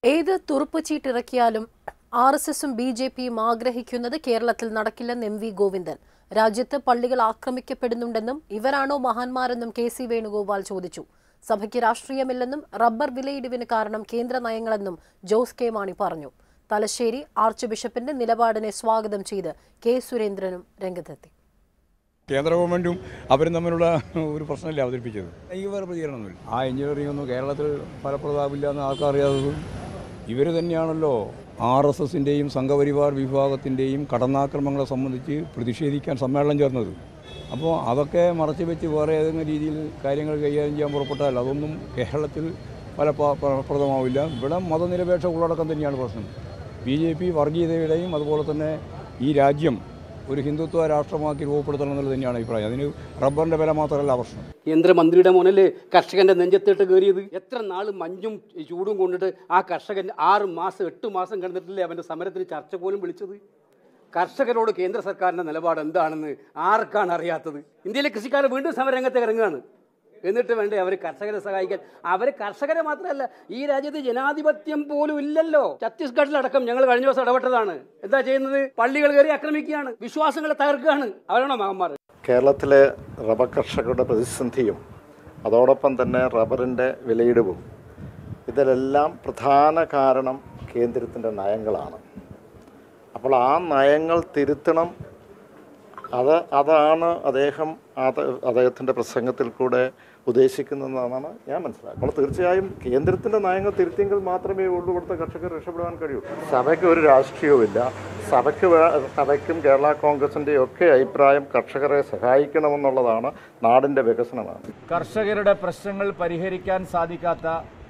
ഏത് തുറുപ്പുചീട്ടിറക്കിയാലും R S എസും ബി ജെ പിയും ആഗ്രഹിക്കുന്നത് കേരളത്തിൽ നടക്കില്ലെന്ന് എം വി ഗോവിന്ദൻ രാജ്യത്ത് പള്ളികൾ ആക്രമിക്കപ്പെടുന്നുണ്ടെന്നും ഇവരാണോ മഹാന്മാരെന്നും കെ സി വേണുഗോപാൽ ചോദിച്ചു സഭയ്ക്ക് രാഷ്ട്രീയമില്ലെന്നും റബ്ബർ വിലയിടിവിന് കാരണം കേന്ദ്ര നയങ്ങളെന്നും ജോസ് കെ മാണി പറഞ്ഞു തലശ്ശേരി ആർച്ച് ബിഷപ്പിന്റെ നിലപാടിനെ സ്വാഗതം ചെയ്ത് കെ സുരേന്ദ്രനും രംഗത്തെത്തി കേന്ദ്ര ഗവൺമെൻറ്റും അവരും തമ്മിലുള്ള ഒരു പ്രശ്നമല്ലേ അവതരിപ്പിച്ചത് ഈ വേറെ പ്രതികരണമൊന്നുമില്ല ആ എഞ്ചിനീയറിംഗ് ഒന്നും കേരളത്തിൽ ഫലപ്രദമാവില്ല എന്ന് ആർക്കറിയാത്തത് ഇവർ തന്നെയാണല്ലോ ആർ എസ് എസിൻ്റെയും സംഘപരിവാർ വിഭാഗത്തിൻ്റെയും കടന്നാക്രമണങ്ങളെ സംബന്ധിച്ച് പ്രതിഷേധിക്കാൻ സമ്മേളനം ചേർന്നത് അപ്പോൾ അതൊക്കെ മറച്ചു വെച്ച് വേറെ ഏതെങ്കിലും രീതിയിൽ കാര്യങ്ങൾ കൈകാര്യം ചെയ്യാൻ പുറപ്പെട്ടാൽ അതൊന്നും കേരളത്തിൽ ഫല ഫലപ്രദമാവില്ല ഇവിടെ മതനിരപേക്ഷ ഉള്ളടക്കം തന്നെയാണ് പ്രശ്നം ബി ജെ പി വർഗീയതയുടെയും അതുപോലെ തന്നെ ഈ രാജ്യം ഒരു ഹിന്ദുത്വ രാഷ്ട്രമാക്കി രൂപപ്പെടുത്തണം എന്നുള്ളത് തന്നെയാണ് അഭിപ്രായം അതിന് റബ്ബറിൻ്റെ വില മാത്രമല്ല പ്രശ്നം കേന്ദ്രമന്ത്രിയുടെ മുന്നിൽ കർഷകന്റെ നെഞ്ചത്തിട്ട് കയറിയത് എത്ര നാൾ മഞ്ഞും ചൂടും കൊണ്ടിട്ട് ആ കർഷകൻ ആറ് മാസം എട്ട് മാസം കിടന്നിട്ടില്ലേ അവന്റെ സമരത്തിന് ചർച്ച പോലും വിളിച്ചത് കർഷകരോട് കേന്ദ്ര സർക്കാരിന്റെ നിലപാട് എന്താണെന്ന് ആർക്കാണ് അറിയാത്തത് ഇന്ത്യയിലെ കൃഷിക്കാർ വീണ്ടും സമരരംഗത്ത് ഇറങ്ങുകയാണ് എന്നിട്ട് വേണ്ടേ അവർ കർഷകരെ സഹായിക്കാൻ അവർ കർഷകരെ മാത്രമല്ല ഈ രാജ്യത്ത് ജനാധിപത്യം പോലും ഇല്ലല്ലോ ഛത്തീസ്ഗഡിലടക്കം ഞങ്ങൾ കഴിഞ്ഞ ദിവസം ഇടപെട്ടതാണ് എന്താ ചെയ്യുന്നത് പള്ളികൾ കയറി ആക്രമിക്കുകയാണ് വിശ്വാസങ്ങളെ തകർക്കുകയാണ് അവരാണോ മഹന്മാർ കേരളത്തിലെ റബ്ബർ കർഷകരുടെ പ്രതിസന്ധിയും അതോടൊപ്പം തന്നെ റബ്ബറിൻ്റെ വിലയിടിവും ഇതിലെല്ലാം പ്രധാന കാരണം കേന്ദ്രത്തിൻ്റെ നയങ്ങളാണ് അപ്പോൾ ആ നയങ്ങൾ തിരുത്തണം അത് അതാണ് അദ്ദേഹം അത് അദ്ദേഹത്തിൻ്റെ പ്രസംഗത്തിൽ കൂടെ ഉദ്ദേശിക്കുന്നതെന്നാണ് ഞാൻ മനസ്സിലാക്കുന്നത് അപ്പോൾ തീർച്ചയായും കേന്ദ്രത്തിൻ്റെ നയങ്ങൾ തിരുത്തിയെങ്കിൽ മാത്രമേ ഉള്ളൂ ഇവിടുത്തെ കർഷകർ രക്ഷപ്പെടാൻ കഴിയൂ സഭയ്ക്ക് ഒരു രാഷ്ട്രീയവുമില്ല സഭയ്ക്ക് വേ- സഭയ്ക്കും കേരള കോൺഗ്രസിൻ്റെ ഒക്കെ അഭിപ്രായം കർഷകരെ സഹായിക്കണമെന്നുള്ളതാണ് നാടിൻ്റെ വികസനമാണ് കർഷകരുടെ പ്രശ്നങ്ങൾ പരിഹരിക്കാൻ സാധിക്കാത്ത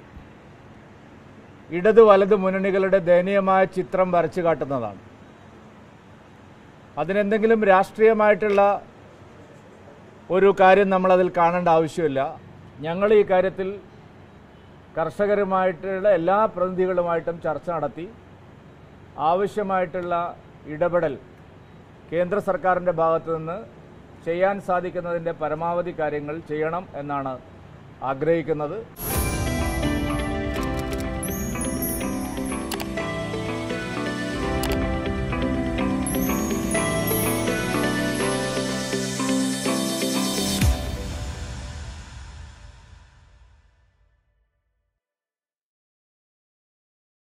ഇടത് വലത് മുന്നണികളുടെ ദയനീയമായ ചിത്രം വരച്ചു കാട്ടുന്നതാണ് അതിനെന്തെങ്കിലും രാഷ്ട്രീയമായിട്ടുള്ള ഒരു കാര്യം നമ്മളതിൽ കാണേണ്ട ആവശ്യമില്ല ഞങ്ങൾ ഈ കാര്യത്തിൽ കർഷകരുമായിട്ടുള്ള എല്ലാ പ്രതിനിധികളുമായിട്ടും ചർച്ച നടത്തി ആവശ്യമായിട്ടുള്ള ഇടപെടൽ കേന്ദ്ര സർക്കാരിൻ്റെ ഭാഗത്തു നിന്ന് ചെയ്യാൻ സാധിക്കുന്നതിൻ്റെ പരമാവധി കാര്യങ്ങൾ ചെയ്യണം എന്നാണ് ആഗ്രഹിക്കുന്നത്